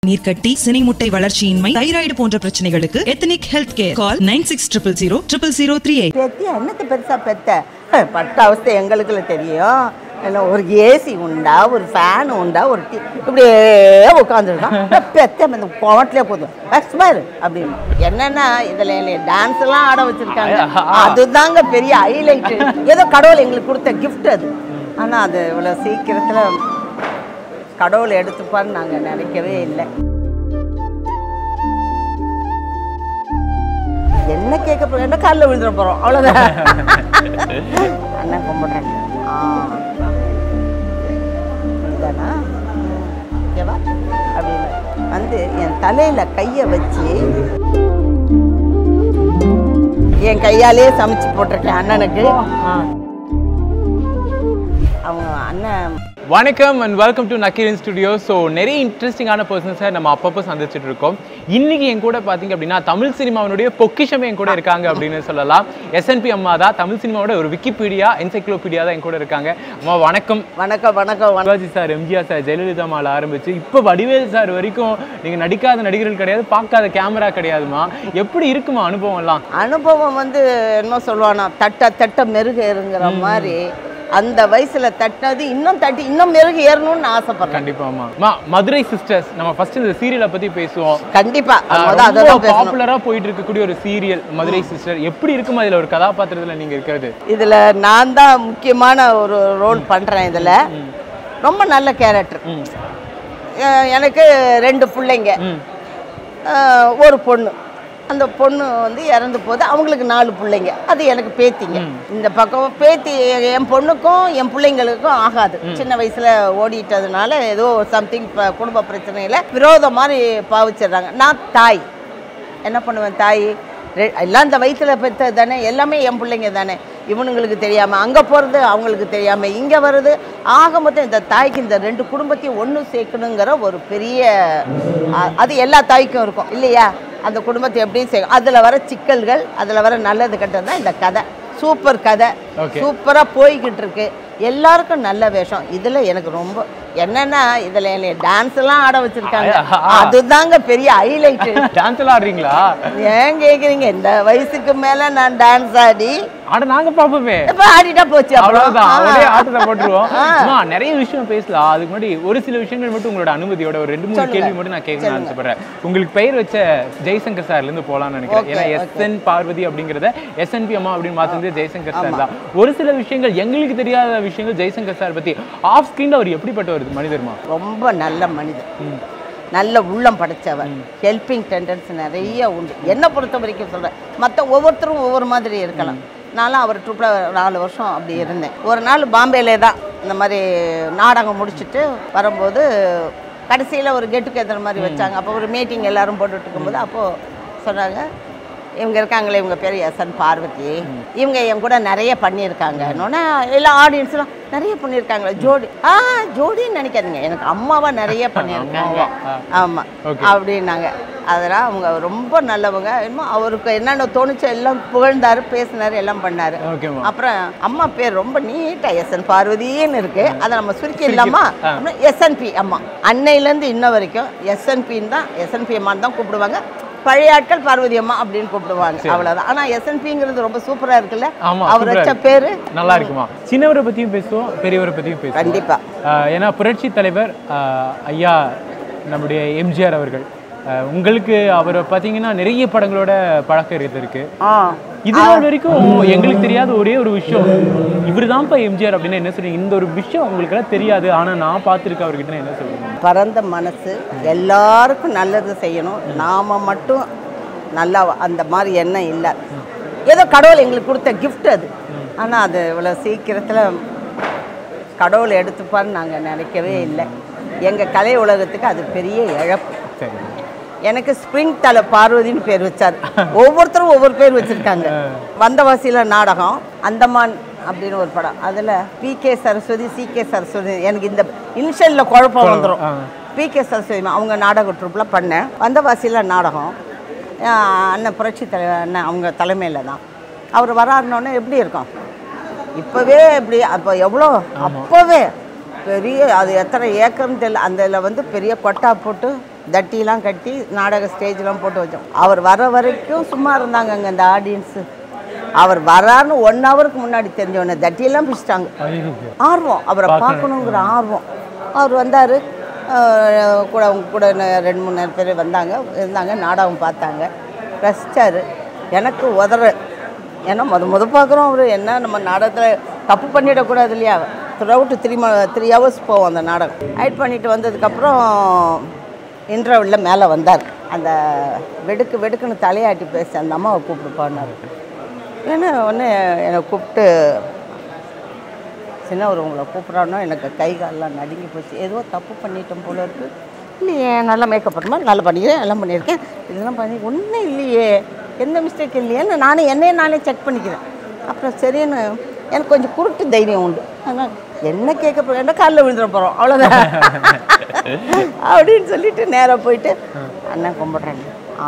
நீர்க்கட்டி சினை முட்டை வளர்ச்சியின்மை தைராய்டு போன்ற பிரச்சனைகளுக்கு ethnic health care call nine six triple zero triple zero three eight பெத்தியா என்னத்தை பெருசா பெத்த அஹ், பட்ட அவஸ்தை எங்களுக்குள்ள தெரியும் என்ன ஒரு ஏசி உண்டா ஒரு ஃபேன் உண்டா ஒரு டி இப்படியே உட்காந்துருக்கான் பெத்த இந்த குவட்டிலே போதும் பாரு அப்படின்னு என்னன்னா இதுல என்னை டான்ஸ் எல்லாம் ஆட வச்சிருக்காங்க அதுதாங்க பெரிய ஹைலைட் ஏதோ கடவுள் எங்களுக்கு கொடுத்த gift அது ஆனா அது இவ்வளவு சீக்கிரத்துல கடவுள் எடுத்துப்பான்னு நாங்க நினைக்கவே இல்லை என்ன கேட்க போறோம் என்ன காலில் விழுந்துட போறோம் அவ்வளவுதான் அண்ணன் கும்பிடுறேன் ஆ இதுதானா ஓகேவா அப்படின்னு வந்து என் தலையில கையை வச்சு என் கையாலே சமைச்சு போட்டிருக்கேன் அண்ணனுக்கு அவங்க அண்ணன் வணக்கம் and welcome to Nakkeeran studio so நிறைய இன்ட்ரெஸ்டிங்கான பர்சன்ஸை நம்ம அப்பப்போ சந்திச்சுட்டு இருக்கோம் இன்னைக்கு என் கூட பார்த்தீங்க அப்படின்னா தமிழ் சினிமாவினுடைய பொக்கிஷமே என் கூட இருக்காங்க அப்படின்னு சொல்லலாம் எஸ்என்பி அம்மா தான் தமிழ் சினிமாவோட ஒரு விக்கிபீடியா என்சைக்ளோபீடியா தான் என் கூட இருக்காங்க அம்மா வணக்கம் வணக்கம் வணக்கம் வணக்கம் Sivaji sir MGR sir Jayalalitha மால ஆரம்பிச்சு இப்போ வடிவேல் சார் வரைக்கும் நீங்கள் நடிக்காத நடிகர்கள் கிடையாது பார்க்காத கேமரா கிடையாதுமா எப்படி இருக்குமா அனுபவம்லாம் அனுபவம் வந்து என்ன சொல்லுவானா தட்ட தட்ட மெருகேறுங்கிற மாதிரி அந்த வயசுல தட்டினது இன்னும் தட்டி இன்னும் மெருகு ஏறணும்னு ஆசைப்படுறேன் கண்டிப்பாமா அம்மா மதுரை சிஸ்டர்ஸ் நம்ம ஃபர்ஸ்ட் இந்த சீரியலை பத்தி பேசுவோம் கண்டிப்பா முத அததான் பேசணும் பாப்புலரா போயிட்டு இருக்கக்கூடிய ஒரு சீரியல் மதுரை சிஸ்டர் எப்படி இருக்குமா இதுல ஒரு கதாபாத்திரத்துல நீங்க இருக்கிறது இதுல நான் தான் முக்கியமான ஒரு ரோல் பண்றேன் இதுல ரொம்ப நல்ல கேரக்டர் எனக்கு ரெண்டு பிள்ளைங்க அஹ், ஒரு பொண்ணு அந்த பொண்ணு வந்து இறந்து போகுது அவங்களுக்கு நாலு பிள்ளைங்க அது எனக்கு பேத்திங்க இந்த பக்கம் பேத்தி என் பொண்ணுக்கும் என் பிள்ளைங்களுக்கும் ஆகாது சின்ன வயசுல ஓடிட்டதுனால ஏதோ சம்திங் குடும்ப பிரச்சனையில விரோதம் மாதிரி பாவிச்சிடுறாங்க நான் தாய் என்ன பண்ணுவேன் தாய் ரெ- எல்லாம் இந்த வயிற்றுல பெற்றது தானே எல்லாமே என் பிள்ளைங்க தானே இவனுங்களுக்கு தெரியாமல் அங்கே போகிறது அவங்களுக்கு தெரியாமல் இங்கே வருது ஆக மொத்தம் இந்த தாய்க்கு இந்த ரெண்டு குடும்பத்தையும் ஒன்று சேர்க்கணுங்கிற ஒரு பெரிய அ- அது எல்லா தாய்க்கும் இருக்கும் இல்லையா அந்த குடும்பத்தை எப்படியும் செய்யும் அதில் வர சிக்கல்கள் அதில் வர நல்லது கெட்டது தான் இந்த கதை சூப்பர் கதை Okay. சூப்பராக போய்கிட்டு இருக்கு எல்லாருக்கும் நல்ல வேஷம் இதில் எனக்கு ரொம்ப என்னன்னா இதில் என்னை டான்ஸ் எல்லாம் ஆட வச்சிருக்காங்க அதுதாங்க பெரிய ஹைலைட்டு டான்ஸ் எல்லாம் ஆடுறீங்களா ஏன் கேக்குறீங்க இந்த வயசுக்கு மேல நான் டான்ஸ் ஆடி ஆட நாங்க பாப்போமே இப்ப ஆடிட்டா போச்சு அப்புறம். அவ்வளவுதான் ஒரே ஆ. ஆட்டத்தை போட்டுருவோம் அம்மா, நிறைய விஷயம் பேசலாம் அதுக்கு முன்னாடி ஒரு சில விஷயங்கள் மட்டும் உங்களோட அனுமதியோட ஒரு ரெண்டு மூணு சொல்லுங்க. கேள்வி மட்டும் நான் கேட்கணும்னு ஆசைப்படுறேன் உங்களுக்கு பெயர் வச்ச ஜெய்சங்கர் சார்ல இருந்து போலாம்னு நினைக்கிறேன் Okay, ஏன்னா okay. எஸ்என் பார்வதி அப்படிங்கறத எஸ்என்பி அம்மா அப்படின்னு மாத்தினது ஜெய்சங்கர் சார் தான் ஒரு சில விஷயங்கள் எங்களுக்கு தெரியாத விஷயங்கள் ஜெய்சங்கர் சார் பத்தி ஆஃப் ஸ்கிரீன்ல அவர் எப்படிப்பட்ட ஒரு மனிதர்மா ரொம்ப நல்ல மனிதன் நல்ல உள்ளம் படைச்சவன் ஹெல்பிங் டெண்டன்ஸ் நிறைய உண்டு என்னை பொறுத்த வரைக்கும் சொல்றேன் மற்ற ஒவ்வொருத்தரும் ஒவ்வொரு மாதிரி இருக்கலாம் நான்லாம் அவர் ட்ரூப்பில் நாலு வருஷம் அப்படி இருந்தேன் ஒரு நாள் பாம்பேலே தான் இந்த மாதிரி நாடகம் முடிச்சுட்டு வரும்போது கடைசியில் ஒரு கெட் டுகெதர் மாதிரி வச்சாங்க அப்போ ஒரு மீட்டிங் எல்லாரும் போட்டுட்டு இருக்கும்போது அப்போது சொன்னாங்க இவங்க இருக்காங்களே இவங்க பேர் எஸ்என் பார்வதி இவங்க என் கூட நிறைய பண்ணியிருக்காங்கன்னொன்னே எல்லா ஆடியன்ஸ்லாம் நிறைய பண்ணியிருக்காங்களே ஜோடி ஆ ஜோடின்னு நினைக்காதீங்க எனக்கு அம்மாவா நிறைய பண்ணியிருக்காங்க ஆமாம் Okay. அப்படின்னாங்க அதெல்லாம் அவங்க ரொம்ப நல்லவங்க இன்னும் அவருக்கு என்னென்ன தோணுச்சோ எல்லாம் புகழ்ந்தாரு பேசினாரு எல்லாம் பண்ணாரு ஓகேம்மா அப்புறம் அம்மா பேர் ரொம்ப நீட்டா எஸ்என் பார்வதின்னு இருக்கு அதை நம்ம சுருக்கி இல்லாமா எஸ்என்பி அம்மா அன்னையிலேருந்து இன்ன வரைக்கும் எஸ்என்பின்னு தான் எஸ்என்பி அம்மான்னு தான் கூப்பிடுவாங்க பழைய ஆட்கள் பார்வதி அம்மா அப்படின்னு கூப்பிடுவாங்க அவ்வளவுதான் ஆனா எஸ்என்பிங்கிறது ரொம்ப சூப்பரா இருக்குல்ல ஆமா, அவர் சூப்பரா வச்ச இருக்கு. பேரு நல்லா இருக்குமா சின்னவரை பத்தியும் பேசுவோம் பெரியவரை பத்தியும் பேசுவோம் கண்டிப்பா ஆஹ் ஏன்னா புரட்சி தலைவர் ஆஹ் ஐயா நம்முடைய எம்ஜிஆர் அவர்கள் ஆஹ் உங்களுக்கு அவரை பார்த்தீங்கன்னா நிறைய படங்களோட பழக்கம் இருந்திருக்கு ஆ இது நாள் வரைக்கும் எங்களுக்கு தெரியாத ஒரே ஒரு விஷயம் இவர் தான்ப்பா எம்ஜிஆர் அப்படின்னு என்ன சொல்றீங்க இந்த ஒரு விஷயம் உங்களுக்கு எல்லாம் தெரியாது ஆனா நான் பார்த்துருக்கேன் அவர்கிட்ட என்ன சொல்றீங்க பரந்த மனசு எல்லாருக்கும் நல்லது செய்யணும் நாம மட்டும் நல்லா அந்த மாதிரி எண்ணம் இல்லை ஏதோ கடவுள் எங்களுக்கு கொடுத்த gift அது ஆனா அது இவ்வளோ சீக்கிரத்துல கடவுள் எடுத்துப்பான்னு நாங்க நினைக்கவே இல்லை எங்க கலை உலகத்துக்கு அது பெரிய இழப்பு சரி எனக்கு ஸ்ப்ரிங் தலை பார்வதின்னு பேர் வச்சார் ஒவ்வொருத்தரும் ஒவ்வொரு பேர் வச்சிருக்காங்க வந்தவாசியில நாடகம் அந்தமான் அப்படின்னு ஒரு படம் அதில் P K Saraswathi C K Saraswathi எனக்கு இந்த இனிஷியலில் குழப்பம் வந்துடும் ஆ. பி கே சரஸ்வதி ma'am, அவங்க நாடக ட்ரூப்பில் பண்ணேன் வந்தவாசியில் நாடகம் ஆஹ் அண்ணன் புரட்சி தலைவர் அண்ணன் அவங்க தலைமையில் தான் அவர் வராருன்னொன்னே எப்படி இருக்கும் இப்போவே இப்படி அப்போ எவ்வளோ அப்போவே பெரிய அது எத்தனை ஏக்கர்னு தெரியல அந்த இதில் வந்து பெரிய கொட்டா போட்டு தட்டிலாம் கட்டி நாடக ஸ்டேஜ்லாம் போட்டு வச்சோம் அவர் வர வரைக்கும் சும்மா இருந்தாங்க அங்கே அந்த ஆடியன்ஸு அவர் வரான்னு ஒன் ஹவருக்கு முன்னாடி தெரிஞ்சவொடனே தட்டியெல்லாம் பிடிச்சிட்டாங்க ஐயோ. ஆர்வம் அவரை பார்க்கணுங்கிற ஆர்வம் அவர் வந்தார் கூட அவங்க கூட ந- ரெண்டு மூணு நேரம் பேர் வந்தாங்க இருந்தாங்க நாடகம் பார்த்தாங்க ரசித்தார் எனக்கு உதற ஏன்னா முத முத பார்க்குறோம் அவர் என்ன நம்ம நாடகத்தில் தப்பு பண்ணிடக்கூடாது இல்லையா த்ரூ த்ரீ ம த்ரீ ஹவர்ஸ் போவோம் அந்த நாடகம் ஹைட் பண்ணிட்டு வந்ததுக்கப்புறம் இன்டர்வெல்லில் மேலே வந்தார் அந்த வெடுக்கு வெடுக்குன்னு தலையாட்டி பேச அந்த அம்மாவை கூப்பிட்டு போனார் ஏன்னா உடனே என்னை கூப்பிட்டு சின்னவர் உங்களை கூப்பிட்றானோ எனக்கு கை காலெலாம் நடுங்கி போச்சு ஏதோ தப்பு பண்ணிட்டோம் போல இருக்கு இல்லையே நல்லா மேக்கப் பண்ணுமா நல்லா பண்ணிக்கிறேன் எல்லாம் பண்ணியிருக்கேன் இதெல்லாம் பண்ணி ஒன்றும் இல்லையே எந்த மிஸ்டேக் இல்லையேன்னு நானே என்னையே நானே செக் பண்ணிக்கிறேன் அப்புறம் சரின்னு எனக்கு கொஞ்சம் குருட்டு தைரியம் உண்டு ஆனால் என்ன கேட்க போகிறோம் என்ன காலில் விழுந்துட போகிறோம் அவ்வளோதான் அப்படின்னு சொல்லிட்டு நேராக போயிட்டு அண்ணன் கும்பிட்றேன் ஆ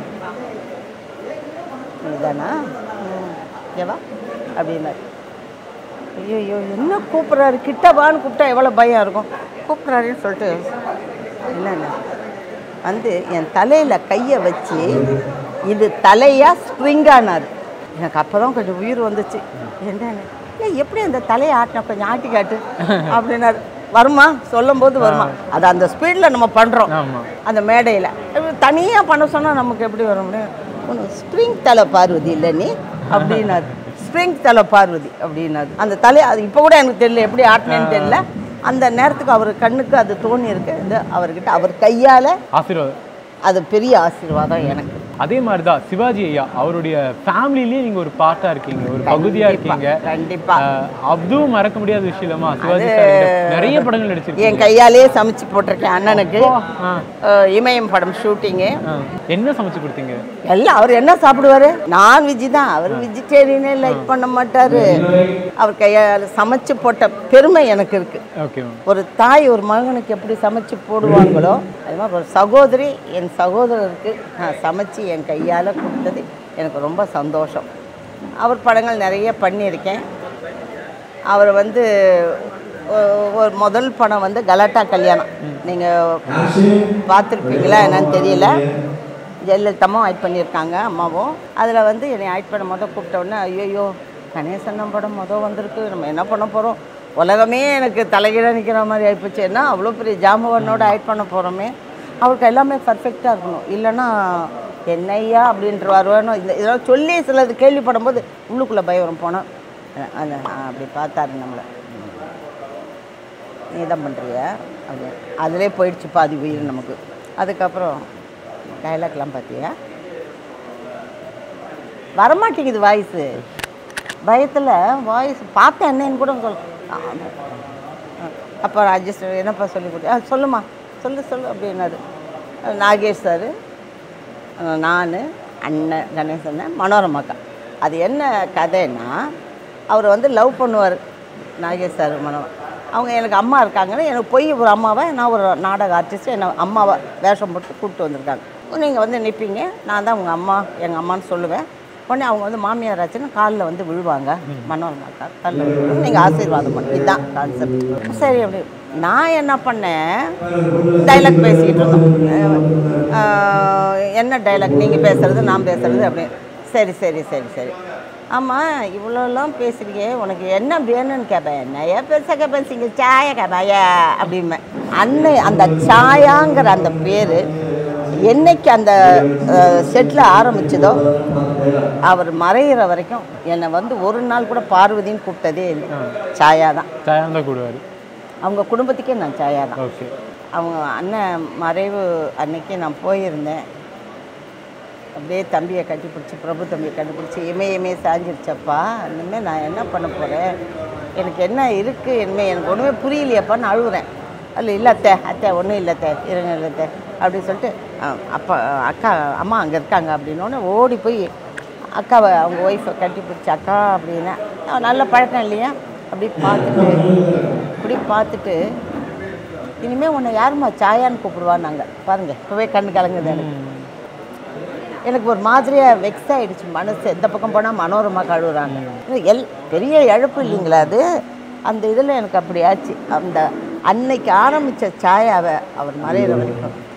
நீதானா ம், ஏவா அப்படின்னாரு ஐயோ ஐயோ என்ன கூப்பிட்றாரு கிட்ட வான்னு கூப்பிட்டா எவ்வளோ பயம் இருக்கும் கூப்பிட்றாருன்னு சொல்லிட்டு இல்லைண்ணே வந்து என் தலையில் கையை வச்சு இது தலையா ஸ்ப்ரிங்கானார் எனக்கு அப்போ தான் கொஞ்சம் உயிர் வந்துச்சு என்னன்னு ஏய் எப்படி அந்த தலையை ஆட்டின கொஞ்சம் ஆட்டி காட்டு அப்படின்னாரு வருமா சொல்லும்போது வருமா அது அந்த ஸ்பீடில் நம்ம பண்ணுறோம் ஆமா அந்த மேடையில் தனியாக பண்ண சொன்னால் நமக்கு எப்படி வர முடியும் உனக்கு ஸ்ப்ரிங் தலை பார்வதி இல்லை நீ அப்படின்னாரு ஸ்ப்ரிங் தலை பார்வதி அப்படின்னாரு அந்த தலை அது இப்போ கூட எனக்கு தெரியல எப்படி ஆட்டினேன்னு தெரியல அந்த நேரத்துக்கு அவர் கண்ணுக்கு அது தோணி இருக்கு இது அவர்கிட்ட அவர் கையால் ஆசீர்வாதம் அது பெரிய ஆசீர்வாதம் எனக்கு அதே மாதிரி தான் சிவாஜி ஐயா அவருடைய ஃபேமிலிலேயே நீங்க ஒரு பார்ட்டா இருக்கீங்க ஒரு பகுதியா இருக்கீங்க கண்டிப்பா அஹ், அதுவும் மறக்க முடியாத விஷயம் இல்லமா சிவாஜி சார் நிறைய படங்கள் நடிச்சிருக்கீங்க என் கையாலேயே சமைச்சு போட்டிருக்கேன் அண்ணனுக்கு ஆ, அஹ், இமயம் படம் ஷூட்டிங்கு ஆ. என்ன சமைச்சு கொடுத்தீங்க எல்லாம் அவர் என்ன சாப்பிடுவாரு நான் வெஜ்ஜி தான் அவர் வெஜிடேரியனே லைக் பண்ண மாட்டாரு அவர் கையால் சமைச்சு போட்ட பெருமை எனக்கு இருக்கு ஓகே மேம் ஒரு தாய் ஒரு மகனுக்கு எப்படி சமைச்சு போடுவாங்களோ அது மாதிரி ஒரு சகோதரி என் சகோதரருக்கு நான் சமைச்சு என் கையால் கொடுத்தது எனக்கு ரொம்ப சந்தோஷம் அவர் படங்கள் நிறைய பண்ணியிருக்கேன் அவர் வந்து ஒ- ஒரு முதல் படம் வந்து கலாட்டா கல்யாணம் நீங்கள் பார்த்துருப்பீங்களா என்னன்னு தெரியல ஜெயலலிதாவும் ஆக்ட் பண்ணியிருக்காங்க அம்மாவும் அதில் வந்து என்னை ஆக்ட் பண்ண மொதல் கூப்பிட்ட உடனே ஐயோ கணேசன் படம் மொதல் வந்திருக்கு நம்ம என்ன பண்ண போகிறோம் உலகமே எனக்கு தலைகீழ நிற்கிற மாதிரி ஆகிப்போச்சு என்ன அவ்வளோ பெரிய ஜாம்பவனோட ஆக்ட் பண்ண போகிறோமே அவருக்கு எல்லாமே பர்ஃபெக்டாக இருக்கணும் இல்லைன்னா என்னையா அப்படின்ற வருவானோ இந்த இதெல்லாம் சொல்லி சிலது கேள்விப்படும்போது உள்ளுக்குள்ளே பயம் வரும் போனால் அந்த அப்படி பார்த்தாரு நம்மளை நீ தான் பண்ணுறிய அப்படி அதிலே போயிடுச்சு பாதி உயிர் நமக்கு அதுக்கப்புறம் டைலாக்லாம் பார்த்தியா வரமாட்டேங்குது வாய்ஸு பயத்தில் வாய்ஸ் பார்த்தேன் என்னன்னு கூட சொல்ல அப்போ அட்ஜஸ்ட் என்னப்பா சொல்லி கொடு ஆ சொல்லுமா சொல்லு சொல்லு அப்படின்னாரு நாகேஷ் சார் நான் அண்ணன் கணேசன் மனோரமாக்கா அது என்ன கதைன்னா அவர் வந்து லவ் பண்ணுவார் நாகேஷ் சார் மனோ அவங்க எனக்கு அம்மா இருக்காங்கன்னு எனக்கு போய் ஒரு அம்மாவை நான் ஒரு நாடக ஆர்டிஸ்ட் என்னை அம்மாவை வேஷம் போட்டு கூப்பிட்டு வந்திருக்காங்க நீங்கள் வந்து நிற்பீங்க நான் தான் உங்கள் அம்மா எங்கள் அம்மான்னு சொல்லுவேன் உடனே அவங்க வந்து மாமியார் ஆச்சுன்னு காலில் வந்து விழுவாங்க மனோரமாக்கா காலில் விழுவாங்க நீங்கள் ஆசீர்வாதம் பண்ணி இதுதான் கான்செப்ட் சரி அப்படி நான் என்ன பண்ணேன் டைலாக் பேசிக்கிட்டு இருந்தோம் அஹ் என்ன டைலாக் நீங்கள் பேசுறது நான் பேசுறது அப்படி சரி சரி சரி சரி ஆமாம் இவ்வளோலாம் பேசுறியே உனக்கு என்ன வேணும்னு கேட்பேன் என்னையா பெருசாக கேட்பேன் சிங்க சாயா கேட்பாயா அப்படிம்பேன் அன்னை அந்த சாயாங்கிற அந்த பேர் என்னைக்கு அந்த செட்டில் ஆரம்பிச்சதோ அவர் மறையிற வரைக்கும் என்னை வந்து ஒரு நாள் கூட பார்வதின்னு கூப்பிட்டதே இல்லை சாயா தான் தயாந்தா கூடுவார் அவங்க குடும்பத்துக்கே நான் சாயா தான் ஓகே அவங்க அண்ணன் மறைவு அன்னைக்கு நான் போயிருந்தேன் அப்படியே தம்பியை கட்டிப்பிடிச்சி பிரபு தம்பியை கட்டிப்பிடிச்சி இமையமே சாஞ்சிருச்சப்பா இனிமேல் நான் என்ன பண்ண போகிறேன் எனக்கு என்ன இருக்குது இனிமேல் எனக்கு ஒன்றுமே புரியலையப்பான்னு அழுகுறேன் அதில் இல்லை அத்தை அத்தை ஒன்றும் இல்லை அத்தை இருங்க இல்லை அத்தை அப்படின்னு சொல்லிட்டு ஆ, அப்பா அக்கா அம்மா அங்கே இருக்காங்க அப்படின்னோடனே ஓடி போய் அக்காவை அவங்க ஒய்ஃபை கட்டி பிடிச்சி அக்கா அப்படின்னா "ஆ, நல்ல பழக்கம் இல்லையா அப்படி பார்த்துட்டு இப்படி பார்த்துட்டு இனிமேல் உன்னை யாரும்மா சாயான்னு கூப்பிடுவான்னாங்க பாருங்கள் இப்போவே கண்ணு கலங்குது எனக்கு எனக்கு ஒரு மாதிரியாக வெக்ஸ் ஆயிடுச்சு மனசு எந்த பக்கம் போனால் மனோரமா கழுவுறாங்க எல் பெரிய இழப்பு இல்லைங்களா அது அந்த இதில் எனக்கு அப்படி ஆச்சு அந்த அன்னைக்கு ஆரம்பித்த சாயாவை அவர் மறையிற வரைக்கும்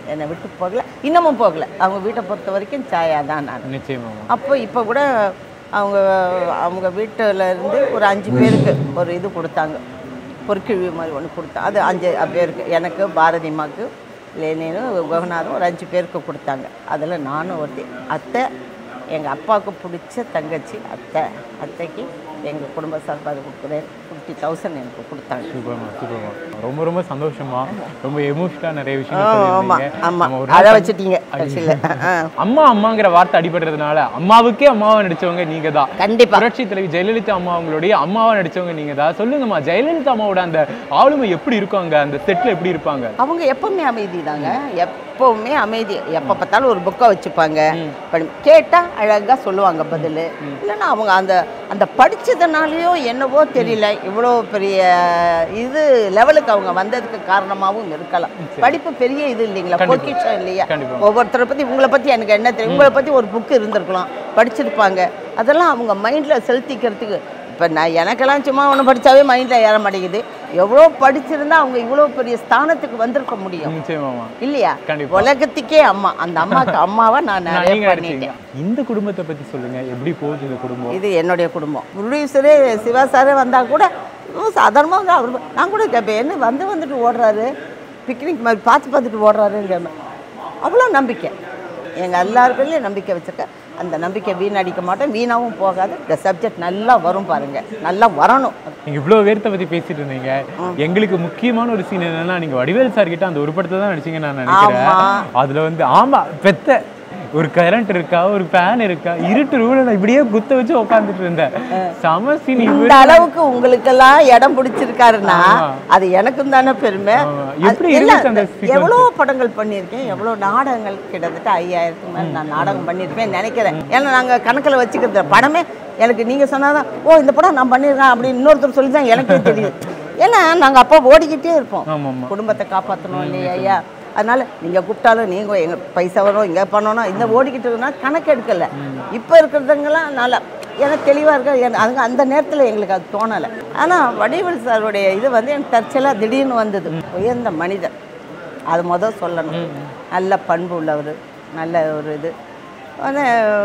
என்னை விட்டு போகல இன்னமும் போகல அவங்க வீட்டை பொறுத்த வரைக்கும் சாயா தான் நான் நிச்சயமாமா அப்போ இப்போ கூட அவங்க அவங்க வீட்டில் இருந்து ஒரு அஞ்சு பேருக்கு ஒரு இது கொடுத்தாங்க பொற்கிழி மாதிரி ஒன்று கொடுத்தா அது அஞ்சு பேருக்கு எனக்கு பாரதிமாக்கு லேனின்னு குகநாதம் ஒரு அஞ்சு பேருக்கு கொடுத்தாங்க அதில் நானும் ஒருத்தி அத்தை எங்கள் அப்பாவுக்கு பிடிச்ச தங்கச்சி அத்தை அத்தைக்கு எங்கள் குடும்ப சார்பாக கொடுக்குறேன் ஃபிஃப்டி தௌசண்ட் எனக்கு கொடுத்தாங்க சூப்பர்மா சூப்பர்மா ரொம்ப ரொம்ப சந்தோஷமா ரொம்ப எமோஷனலா நிறைய ஆ, விஷயங்கள் ஆமாம் சொல்லியிருந்தீங்க ஆமாம் நம்ம ஒரு அழ நாள் வச்சுட்டீங்க கடைசியில் ஆ அம்மா அம்மாங்கிற வார்த்தை அடிபடுறதுனால அம்மாவுக்கே அம்மாவா நடிச்சவங்க நீங்க தான் கண்டிப்பாக புரட்சி தலைவி ஜெயலலிதா அம்மா அவங்களுடைய அம்மாவா நடிச்சவங்க நீங்க தான் சொல்லுங்கம்மா ஜெயலலிதா அம்மாவோட அந்த ஆளுமை எப்படி இருக்காங்க அந்த செட்ல எப்படி இருப்பாங்க அவங்க எப்பவுமே அமைதி தாங்க எப்பவுமே அமைதி எப்போ பார்த்தாலும் ஒரு புக்கை வச்சுப்பாங்க படி கேட்டால் அழகாக சொல்லுவாங்க பதில் இல்லைன்னா அவங்க அந்த அந்த படித்ததுனாலையோ என்னவோ தெரியல இவ்வளோ பெரிய இது லெவலுக்கு அவங்க வந்ததுக்கு காரணமாகவும் இருக்கலாம் படிப்பு பெரிய இது இல்லைங்களா கண்டிப்பா. பொக்கிஷம் இல்லையா கண்டிப்பா. ஒவ்வொருத்தரை பற்றி உங்களை பற்றி எனக்கு என்ன தெரியும் உங்களை பற்றி ஒரு புக்கு இருந்திருக்கலாம் படிச்சிருப்பாங்க அதெல்லாம் அவங்க மைண்டில் செலுத்திக்கிறதுக்கு இப்போ நான் எனக்கெல்லாம் சும்மா ஒன்று படித்தாவே மைண்டில் ஏற மாட்டேங்குது எவ்வளோ படிச்சிருந்தா அவங்க இவ்வளோ பெரிய ஸ்தானத்துக்கு வந்திருக்க முடியும் நிச்சயமாமா இல்லையா கண்டிப்பா. உலகத்துக்கே அம்மா அந்த அம்மாக்கு அம்மாவா நான் நான் நிறைய நீங்க பண்ணிட்டேன் நடிச்சீங்க இந்த குடும்பத்தை பத்தி சொல்லுங்க எப்படி போகுது இந்த குடும்பம் இது என்னுடைய குடும்பம் ப்ரொடியூசரே சிவா சாரே வந்தால் கூட சாதாரணமாக வந்து அவர் நான் கூட கேட்பேன் என்ன வந்து வந்துட்டு ஓடுறாரு பிக்னிக் மாதிரி பார்த்து பார்த்துட்டு ஓடுறாருங்க அவ்வளோ நம்பிக்கை எங்கள் எல்லாருக்குள்ளேயும் நம்பிக்கை வச்சுருக்கேன் அந்த நம்பிக்கை வீணடிக்க மாட்டேன் வீணாவும் போகாது இந்த சப்ஜெக்ட் நல்லா வரும் பாருங்க நல்லா வரணும் நீங்க இவ்வளவு பேர்த்த பத்தி பேசிட்டு இருந்தீங்க எங்களுக்கு முக்கியமான ஒரு சீன் என்னன்னா நீங்க வடிவேல் சார் கிட்ட அந்த ஒரு படத்தை தான் நடிச்சீங்கன்னு நான் நினைக்கிறேன் ஆமா. அதுல வந்து ஆமா பெத்த ஒரு கரண்ட் இருக்கா ஒரு ஃபேன் இருக்கா இருட்டு ரூல நான் இப்படியே குத்த வச்சு உட்காந்துட்டு இருந்தேன் சம சீன் இந்த அளவுக்கு உங்களுக்கெல்லாம் இடம் பிடிச்சிருக்காருன்னா ஆமா. அது எனக்கும் தானே பெருமை ஆமா. அது எப்படி இல்ல, இருந்துச்சு அந்த sequence? எவ்வளோ படங்கள் பண்ணியிருக்கேன் எவ்வளோ நாடகங்கள் கிட்டத்தட்ட ஐயாயிரத்துக்கு மேலே நான் நாடகம் பண்ணியிருப்பேன் நினைக்கிறேன் ஏன்னா நாங்கள் கணக்கில் வச்சுக்கிறது இல்ல. படமே எனக்கு நீங்கள் சொன்னாதான் ஓ இந்த படம் நான் பண்ணியிருக்கேன் அப்படின்னு இன்னொருத்தர் சொல்லி தான் எனக்கே தெரியுது ஏன்னா நாங்கள் அப்போ ஓடிக்கிட்டே இருப்போம் ஆமா ஆமா குடும்பத்தை காப்பாற்றணும் இல்லையா ஐயா அதனால நீங்கள் கூப்பிட்டாலும் நீங்கள் எங்கள் பைசா வரும் இங்கே பண்ணணும் இந்த ஓடிக்கிட்டு இருக்குன்னா கணக்கு எடுக்கல இப்போ இருக்கிறதுங்கெல்லாம் நல்லா எனக்கு தெளிவாக இருக்க எனக்கு அங்க அந்த நேரத்தில் எங்களுக்கு அது தோணலை ஆனால் வடிவேல் சாருடைய இது வந்து எனக்கு தற்செயலாக திடீர்னு வந்தது உயர்ந்த மனிதர் அது முதல் சொல்லணும் நல்ல பண்பு உள்ளவர் நல்ல ஒரு இது ஆனா,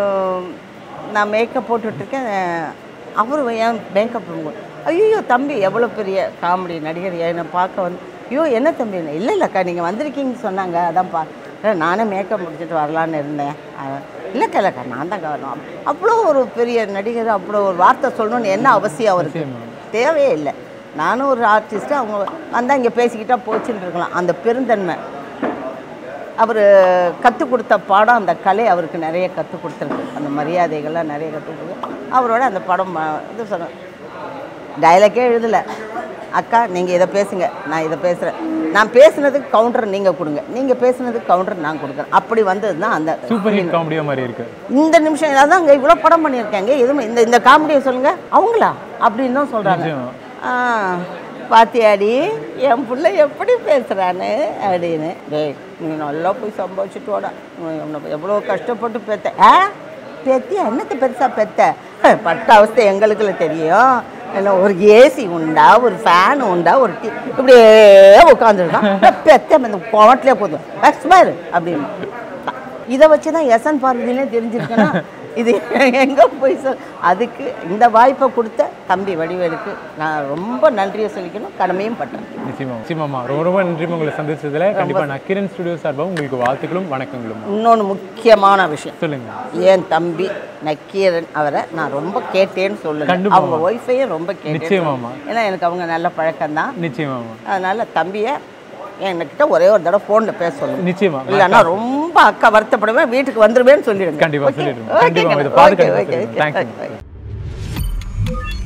நான் மேக்கப் போட்டுட்ருக்கேன் அவர் ஏன் மேக்கப் ஐயோ தம்பி எவ்வளோ பெரிய காமெடி நடிகர் என்னை பார்க்க வந்து ஐயோ என்ன தம்பி இல்லை இல்லைக்கா நீங்கள் வந்திருக்கீங்கன்னு சொன்னாங்க அதான் பா இல்லை, நானே மேக்கப் முடிச்சுட்டு வரலான்னு இருந்தேன் அஹ், இல்லைக்கா இல்லைக்கா நான் தான் வரணும் அவ்வளோ ஒரு பெரிய நடிகர் அவ்வளோ ஒரு வார்த்தை சொல்லணும்னு என்ன அவசியம் அவருக்கு தேவையே இல்லை நானும் ஒரு ஆர்டிஸ்ட்டு அவங்க வந்தால் இங்கே பேசிக்கிட்டா போச்சுன்னு இருக்கலாம் அந்த பெருந்தன்மை அவர் கற்றுக் கொடுத்த பாடம் அந்த கலை அவருக்கு நிறைய கற்றுக் கொடுத்துருக்கு அந்த மரியாதைகள்லாம் நிறைய கற்றுக் கொடுத்து அவரோட அந்த படம் ம- இது சொன்னேன் டைலாக்கே எழுதலை அக்கா நீங்கள் இதை பேசுங்க நான் இதை பேசுகிறேன் நான் பேசுனதுக்கு கவுண்டர் நீங்கள் கொடுங்க நீங்கள் பேசுனதுக்கு கவுண்டர் நான் கொடுக்குறேன் அப்படி வந்தது தான் அந்த சூப்பர் ஹிட் காமெடியா மாதிரி இருக்கு இந்த நிமிஷம் அதான் இங்கே இவ்வளோ படம் பண்ணியிருக்காங்க எதுவுமே இந்த இந்த காமெடியை சொல்லுங்கள் அவங்களா அப்படின்னு தான் சொல்கிறாங்க நிஜம். ஆ பாத்தியாடி என் புள்ள எப்படி பேசுகிறான்னு அப்படின்னு டேய் நீ நல்லா போய் சம்பாதிச்சுட்டு வாடா உன்னை எவ்வளோ கஷ்டப்பட்டு பெத்த ஆ பெத்தியா என்னத்தை பெருசாக பெத்த பட்ட அவஸ்தை எங்களுக்குள்ள தெரியும் என்ன ஒரு ஏசி உண்டா ஒரு ஃபேன் உண்டா ஒரு டீ இப்படியே உட்காந்துருக்கான் பெத்த இந்த கோவட்டிலே போதும் பாரு அப்படின்னு இதை வச்சு தான் எஸ்என் பார்வதினே தெரிஞ்சிருக்கேன்னா இது எங்கே போய் சொல் அதுக்கு இந்த வாய்ப்பை கொடுத்த தம்பி வடிவேலுக்கு நான் ரொம்ப நன்றியை சொல்லிக்கணும் கடமையும் பட்டேன் நிச்சயமா நிச்சயமாமா ரொம்ப ரொம்ப நன்றி உங்களை சந்திச்சதுல கண்டிப்பா நக்கிரன் ஸ்டுடியோ சார்பாக உங்களுக்கு வாழ்த்துக்களும் வணக்கங்களும் இன்னொன்று முக்கியமான விஷயம் சொல்லுங்க என் தம்பி நக்கீரன் அவரை நான் ரொம்ப கேட்டேன்னு சொல்லுங்க கண்டிப்பா. அவங்க ஒய்ஃபையும் ரொம்ப கேட்டேன் நிச்சயமாமா ஏன்னா எனக்கு அவங்க நல்ல பழக்கம்தான் நிச்சயமாமா அதனால தம்பியை என்கிட்ட ஒரே ஒரு தடவை ஃபோனில் பேச சொல்லுங்க நிச்சயமா இல்லைன்னா ரொம்ப அக்கா வருத்தப்படுவேன் வீட்டுக்கு வந்துருவேன்னு சொல்லிடுங்க கண்டிப்பா Okay? சொல்லிடுங்க Okay, கண்டிப்பா okay, இதை பார்த்து okay, கண்டிப்பா okay, சொல்லிடுங்க okay. தேங்க்யூ